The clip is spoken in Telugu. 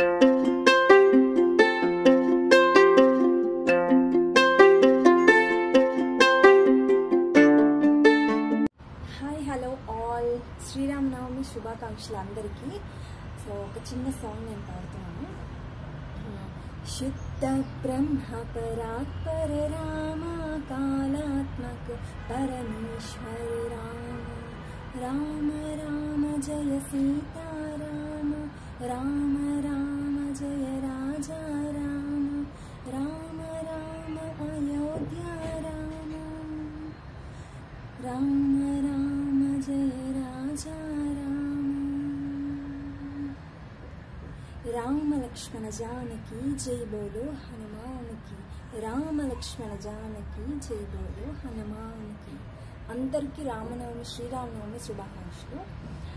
హాయ్ హలో ఆల్ శ్రీరామనవమి శుభాకాంక్షలు అందరికీ సో ఒక చిన్న సాంగ్ నేను పాడుతున్నాను శుద్ధ బ్రహ్మ పరాత్పర రామ కాళాత్మక పరమేశ్వర రామ రామ రామ జయ సీతారామ రామ రామ జయ రాజా రామ రామ రామ అయోధ్య రామ రామ రామ జయ రాజా రామ రామ లక్ష్మణ జానకి జై బోలో హనుమానికి రామ లక్ష్మణ జానకి జై బోలో హనుమానికి అందరికీ రామనవమి శ్రీరామనవమి శుభాకాంక్షలు